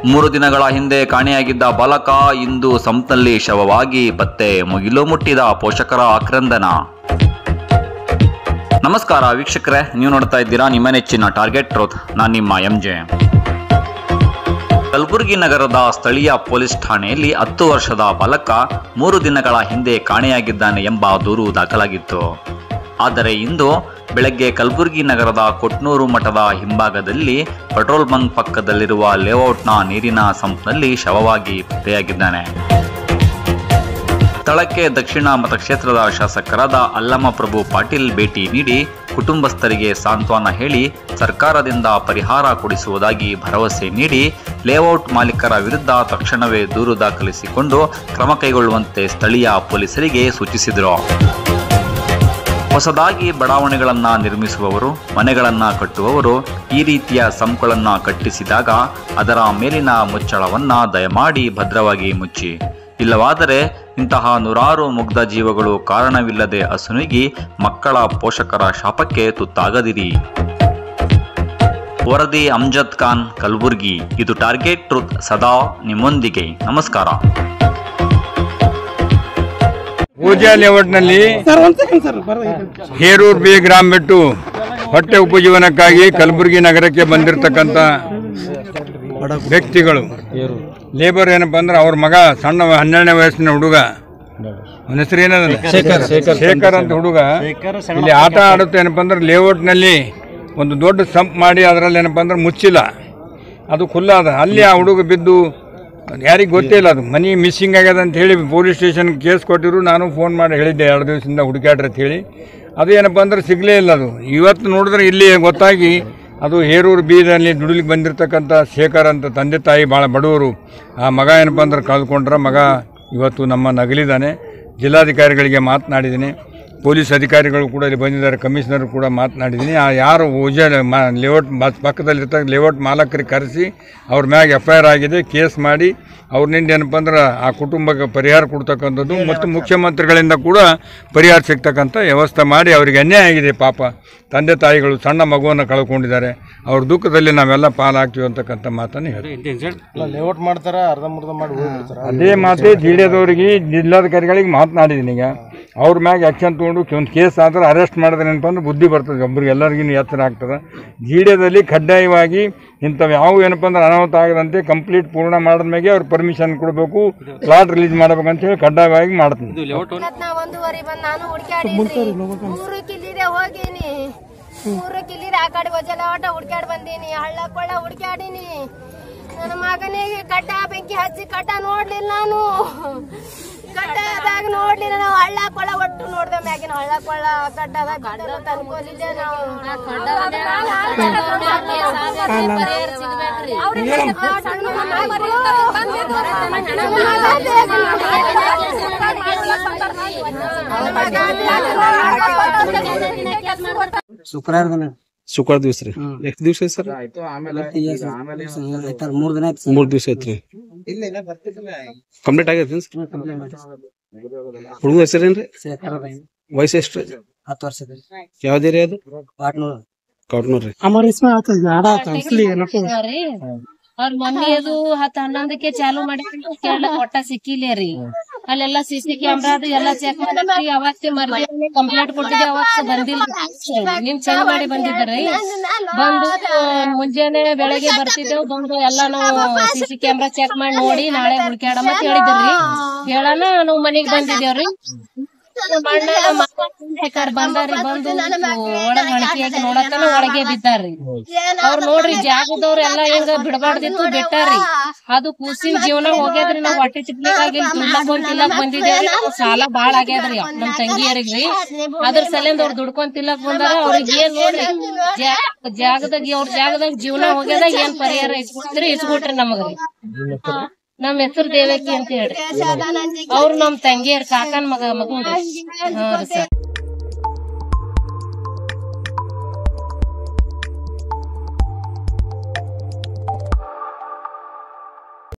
ಮೂರು ದಿನಗಳ ಹಿಂದೆ ಕಾಣೆಯಾಗಿದ್ದ ಬಾಲಕ ಇಂದು ಸಂಪ್ನಲ್ಲಿ ಶವವಾಗಿ ಪತ್ತೆ ಮುಗಿಲು ಮುಟ್ಟಿದ ಪೋಷಕರ ಆಕ್ರಂದನ ನಮಸ್ಕಾರ ವೀಕ್ಷಕರೇ ನೀವು ನೋಡ್ತಾ ಇದ್ದೀರಾ ನಿಮ್ಮ ನೆಚ್ಚಿನ ಟಾರ್ಗೆಟ್ ಟ್ರೋತ್ ನಾನು ನಿಮ್ಮ ಎಂ ಜೆ ಕಲಬುರಗಿ ನಗರದ ಸ್ಥಳೀಯ ಪೊಲೀಸ್ ಠಾಣೆಯಲ್ಲಿ ಹತ್ತು ವರ್ಷದ ಬಾಲಕ ಮೂರು ದಿನಗಳ ಹಿಂದೆ ಕಾಣೆಯಾಗಿದ್ದಾನೆ ಎಂಬ ದೂರು ದಾಖಲಾಗಿತ್ತು ಆದರೆ ಇಂದು ಬೆಳಗ್ಗೆ ಕಲಬುರಗಿ ನಗರದ ಕೊಟ್ನೂರು ಮಠದ ಹಿಂಭಾಗದಲ್ಲಿ ಪೆಟ್ರೋಲ್ ಬಂಕ್ ಪಕ್ಕದಲ್ಲಿರುವ ಲೇಔಟ್ನ ನೀರಿನ ಸಂಪ್ನಲ್ಲಿ ಶವವಾಗಿ ಪತ್ತೆಯಾಗಿದ್ದಾನೆ ಸ್ಥಳಕ್ಕೆ ದಕ್ಷಿಣ ಮತಕ್ಷೇತ್ರದ ಶಾಸಕರಾದ ಅಲ್ಲಮ ಪ್ರಭು ಪಾಟೀಲ್ ಭೇಟಿ ನೀಡಿ ಕುಟುಂಬಸ್ಥರಿಗೆ ಸಾಂತ್ವನ ಹೇಳಿ ಸರ್ಕಾರದಿಂದ ಪರಿಹಾರ ಕೊಡಿಸುವುದಾಗಿ ಭರವಸೆ ನೀಡಿ ಲೇಔಟ್ ಮಾಲೀಕರ ವಿರುದ್ಧ ತಕ್ಷಣವೇ ದೂರು ದಾಖಲಿಸಿಕೊಂಡು ಕ್ರಮ ಕೈಗೊಳ್ಳುವಂತೆ ಸ್ಥಳೀಯ ಪೊಲೀಸರಿಗೆ ಸೂಚಿಸಿದರು ಹೊಸದಾಗಿ ಬಡಾವಣೆಗಳನ್ನ ನಿರ್ಮಿಸುವವರು ಮನೆಗಳನ್ನ ಕಟ್ಟುವವರು ಈ ರೀತಿಯ ಸಂಕುಗಳನ್ನ ಕಟ್ಟಿಸಿದಾಗ ಅದರ ಮೇಲಿನ ಮುಚ್ಚಳವನ್ನ ದಯಮಾಡಿ ಭದ್ರವಾಗಿ ಮುಚ್ಚಿ ಇಲ್ಲವಾದರೆ ಇಂತಹ ನೂರಾರು ಮುಗ್ಧ ಜೀವಗಳು ಕಾರಣವಿಲ್ಲದೆ ಅಸುನೀಗಿ ಮಕ್ಕಳ ಪೋಷಕರ ಶಾಪಕ್ಕೆ ತುತ್ತಾಗದಿರಿ ವರದಿ ಅಮ್ಜದ್ ಖಾನ್ ಕಲಬುರ್ಗಿ ಇದು ಟಾರ್ಗೆಟ್ ಟ್ರುತ್ ಸದಾ ನಿಮ್ಮೊಂದಿಗೆ ನಮಸ್ಕಾರ ಪೂಜಾ ಲೇಔಟ್ನಲ್ಲಿ ಹೇರೂರ್ ಬಿ ಗ್ರಾಮ ಬಿಟ್ಟು ಹೊಟ್ಟೆ ಉಪಜೀವನಕ್ಕಾಗಿ ಕಲಬುರಗಿ ನಗರಕ್ಕೆ ಬಂದಿರತಕ್ಕಂಥ ವ್ಯಕ್ತಿಗಳು ಲೇಬರ್ ಏನಪ್ಪ ಅಂದ್ರೆ ಅವ್ರ ಮಗ ಸಣ್ಣ ಹನ್ನೆರಡನೇ ವಯಸ್ಸಿನ ಹುಡುಗ ಅವನ ಹೆಸರು ಏನದ ಶೇಖರ್ ಶೇಖರ್ ಅಂತ ಹುಡುಗ ಇಲ್ಲಿ ಆಟ ಆಡುತ್ತೆ ಏನಪ್ಪ ಅಂದ್ರೆ ಲೇಔಟ್ನಲ್ಲಿ ಒಂದು ದೊಡ್ಡ ಸಂಪ್ ಮಾಡಿ ಅದರಲ್ಲಿ ಏನಪ್ಪ ಅಂದ್ರೆ ಮುಚ್ಚಿಲ್ಲ ಅದು ಖುಲ್ಲ ಅದ ಅಲ್ಲಿ ಆ ಹುಡುಗ ಬಿದ್ದು ಯಾರಿಗೆ ಗೊತ್ತೇ ಇಲ್ಲ ಅದು ಮನಿ ಮಿಸ್ಸಿಂಗ್ ಆಗ್ಯದ ಅಂತ ಹೇಳಿ ಪೊಲೀಸ್ ಸ್ಟೇಷನ್ ಕೇಸ್ ಕೊಟ್ಟಿರು ನಾನು ಫೋನ್ ಮಾಡಿ ಹೇಳಿದ್ದೆ ಎರಡು ದಿವಸದಿಂದ ಹುಡುಕಾಡ್ರಿ ಅಂತ ಹೇಳಿ ಅದು ಏನಪ್ಪ ಅಂದ್ರೆ ಸಿಗಲೇ ಇಲ್ಲ ಅದು ಇವತ್ತು ನೋಡಿದ್ರೆ ಇಲ್ಲಿ ಗೊತ್ತಾಗಿ ಅದು ಹೇರೂರು ಬೀದಲ್ಲಿ ದುಡಿಲಿಕ್ಕೆ ಬಂದಿರತಕ್ಕಂಥ ಶೇಖರ್ ಅಂತ ತಂದೆ ತಾಯಿ ಭಾಳ ಬಡವರು ಆ ಮಗ ಏನಪ್ಪ ಅಂದ್ರೆ ಕಳ್ಕೊಂಡ್ರ ಮಗ ಇವತ್ತು ನಮ್ಮ ನಗಲಿದ್ದಾನೆ ಜಿಲ್ಲಾಧಿಕಾರಿಗಳಿಗೆ ಮಾತನಾಡಿದ್ದೀನಿ ಪೊಲೀಸ್ ಅಧಿಕಾರಿಗಳು ಕೂಡ ಇಲ್ಲಿ ಬಂದಿದ್ದಾರೆ ಕಮಿಷನರ್ ಕೂಡ ಮಾತನಾಡಿದ್ದೀನಿ ಆ ಯಾರು ಉಜ ಲೇಔಟ್ ಪಕ್ಕದಲ್ಲಿರ್ತಕ್ಕ ಲೇಔಟ್ ಮಾಲಕರಿಗೆ ಕರೆಸಿ ಅವ್ರ ಮ್ಯಾಗ ಎಫ್ ಐ ಆರ್ ಆಗಿದೆ ಕೇಸ್ ಮಾಡಿ ಅವ್ರನಿಂದ ಏನಪ್ಪ ಅಂದ್ರೆ ಆ ಕುಟುಂಬಕ್ಕೆ ಪರಿಹಾರ ಕೊಡ್ತಕ್ಕಂಥದ್ದು ಮತ್ತು ಮುಖ್ಯಮಂತ್ರಿಗಳಿಂದ ಕೂಡ ಪರಿಹಾರ ಸಿಗ್ತಕ್ಕಂಥ ವ್ಯವಸ್ಥೆ ಮಾಡಿ ಅವರಿಗೆ ಅನ್ಯಾಯ ಆಗಿದೆ ಪಾಪ ತಂದೆ ತಾಯಿಗಳು ಸಣ್ಣ ಮಗುವನ್ನು ಕಳ್ಕೊಂಡಿದ್ದಾರೆ ಅವ್ರ ದುಃಖದಲ್ಲಿ ನಾವೆಲ್ಲ ಪಾಲಾಗ್ತೀವಿ ಅಂತಕ್ಕಂಥ ಮಾತನ್ನು ಹೇಳಿ ಲೇಔಟ್ ಮಾಡ್ತಾರ ಅರ್ಧ ಮುರ್ಧ ಮಾಡಿ ಹೋಗ್ಬಿಡ್ತಾರ ಅದೇ ಮಾತೆ ಜಿಲ್ಲೆದವರಿಗೆ ಜಿಲ್ಲಾಧಿಕಾರಿಗಳಿಗೆ ಮಾತನಾಡಿದ್ದೀನಿ ಈಗ ಅವ್ರ ಮ್ಯಾಗ ಆ್ಯಕ್ಷನ್ ತೊಗೊಂಡು ಒಂದು ಕೇಸ್ ಆದ್ರೆ ಅರೆಸ್ಟ್ ಮಾಡಿದ್ರೆ ಏನಪ್ಪ ಅಂದ್ರೆ ಬುದ್ಧಿ ಬರ್ತದೆ ಒಬ್ರಿಗೆ ಎಲ್ಲರಿಗೂ ಎತ್ತರ ಆಗ್ತದೆ ಜಿಲ್ಲೆದಲ್ಲಿ ಕಡ್ಡಾಯವಾಗಿ ಇಂಥವು ಯಾವ ಏನಪ್ಪ ಅಂದ್ರೆ ಅನಾಹುತ ಆಗದಂತೆ ಕಂಪ್ಲೀಟ್ ಪೂರ್ಣ ಮಾಡಿದ್ಮೇಲೆ ಅವ್ರು ಪರ್ಮಿಷನ್ ಕೊಡಬೇಕು ಪ್ಲಾಟ್ ರಿಲೀಸ್ ಮಾಡ್ಬೇಕಂತ ಹೇಳಿ ಕಡ್ಡಾಯವಾಗಿ ಮಾಡ್ತೀನಿ ನಾ ಒಂದೂವರೆ ಬಂದ್ ನಾನು ಹುಡ್ಕ್ಯಾಡಿ ಮೂರು ಕಿಲ್ಲಿದೆ ಹೋಗೀನಿ ಮೂರು ಕಿಲ್ಲಿದೆ ಆ ಕಡೆ ಒಜಲ ಆಟ ಹುಡ್ಕ್ಯಾಡ್ ಬಂದೀನಿ ಹಳ್ಳ ಕೊಳ್ಳ ಹುಡ್ಕ್ಯಾಡಿನಿ ನನ್ನ ಮಗನಿಗೆ ಕಟ್ಟ ಬೆಂಕಿ ಹಚ್ಚಿ ಕಟ್ಟ ನೋಡ್ಲಿಲ್ಲ ನಾನು ಕಟ್ಟದಾಗ ನೋಡ್ಲಿಲ್ಲ ನಾವು ಹಳ್ಳ ಕೊಳ್ಳ ಒಟ್ಟು ನೋಡ್ದೆ ಮ್ಯಾಗಿನ ಹಳ್ಳ ಕೊಳ್ಳ ಕಟ್ಟದಾಗ ಅನ್ಕೋಲಿಲ್ಲ ನಾವು ಶುಕ್ರವಾರ ದಿನ ಶುಕ್ರವಾರ ದಿವಸ ರೀ ಎಷ್ಟು ದಿವಸ ಐತಿ ಸರ್ ಆಯ್ತಾರ ಮೂರ್ ದಿನ ಆಯ್ತು ಮೂರ್ ದಿವಸ ಐತ್ರಿ ಕಂಪ್ಲೀಟ್ ಆಗೈತಿ ಹುಡುಗ ಹೆಸರೇನ್ರಿ ಶೇಖರ ವಯಸ್ಸು ಎಷ್ಟು ಹತ್ತು ವರ್ಷದ ಯಾವ್ದು ಏರಿಯಾ ಅದು ಪಾಟ್ನೂರ್ ಕಾಟ್ನೂರ್ ರೀ ಅವ್ರ ಮಮ್ಮಿ ಅದು ಹತ್ತ ಹನ್ನೊಂದಕ್ಕೆ ಚಾಲು ಮಾಡಿ ಕೇಳಕ್ ಒಟ್ಟ ಸಿಕ್ಕಿಲ್ಲ ರೀ ಅಲ್ಲೆಲ್ಲ ಸಿ ಸಿ ಕ್ಯಾಮ್ರಾ ಅದು ಎಲ್ಲ ಚೆಕ್ ಮಾಡಿ ಅವತ್ತೇ ಮರ್ದಿ ಕಂಪ್ಲೇಂಟ್ ಕೊಟ್ಟಿದ್ದೆ ಅವತ್ತು ಬಂದಿಲ್ಲ ನಿಮ್ ಚೆಕ್ ಮಾಡಿ ಬಂದಿದ್ರಿ ಬಂದು ಮುಂಜಾನೆ ಬೆಳಗ್ಗೆ ಬರ್ತಿದ್ದೇವ್ ಬಂದು ಎಲ್ಲ ನಾವು ಸಿ ಸಿ ಕ್ಯಾಮ್ರಾ ಚೆಕ್ ಮಾಡಿ ನೋಡಿ ನಾಳೆ ಹುಡ್ಕ್ಯಾಡಮ ಅಂತ ಹೇಳಿದ್ರಿ ಹೇಳನ ನಾವು ಮನೆಗ್ ಬಂದಿದ್ದೇವ್ರಿ ಬಂದಾರಿ ಬಂದು ಒಳಗ್ ಹಣಕಿಯಾಗಿ ನೋಡತನ ಒಳಗೆ ಬಿದ್ದಾರ್ರಿ ಅವ್ರು ನೋಡ್ರಿ ಜಾಗದವ್ರ ಎಲ್ಲಾ ಹೆಂಗ ಬಿಡಬಾರ್ದಿತ್ತು ಬಿಟ್ಟಾರಿ ಅದು ಕೂಸಿನ ಜೀವನ ಹೋಗ್ಯದ್ರಿ ನಾವ್ ಹೊಟ್ಟೆ ಚಿಕ್ಲಿಗಾಗಿ ತಿನ್ನಕ್ ಬಂದ್ ತಿನ್ನಕ್ ಬಂದಿದ್ದೇವ್ರಿ ನಮ್ಗ್ ಸಾಲ ಬಾಳ ಆಗ್ಯದ್ರಿ ನಮ್ ತಂಗಿಯರಿಗ್ರಿ ಅದ್ರ ಸಲಿಂದ ಅವ್ರ ದುಡ್ಕೊಂಡ್ ತಿನ್ನಕ್ ಬಂದಾರ ಅವ್ರಿಗೆ ಏನ್ ನೋಡ್ರಿ ಜಾ- ಜಾಗದಾಗ ಅವ್ರ ಜಾಗದಾಗ ಜೀವನ ಹೋಗ್ಯದಾಗ ಏನ್ ಪರಿಹಾರ ಇಸ್ಕೊಡ್ತೀರಿ ಇಸ್ಕೊಟ್ರಿ ನಮಗ್ರಿ ನಮ್ ಹೆಸರು ದೇವಕಿ ಅಂತ ಹೇಳ್ರಿ ಅವ್ರು ನಮ್ ತಂಗಿಯರ್ ಕಾಕನ್ ಮಗ ಮಗನ್ರಿ ಹಾ ರೀ ಸರ್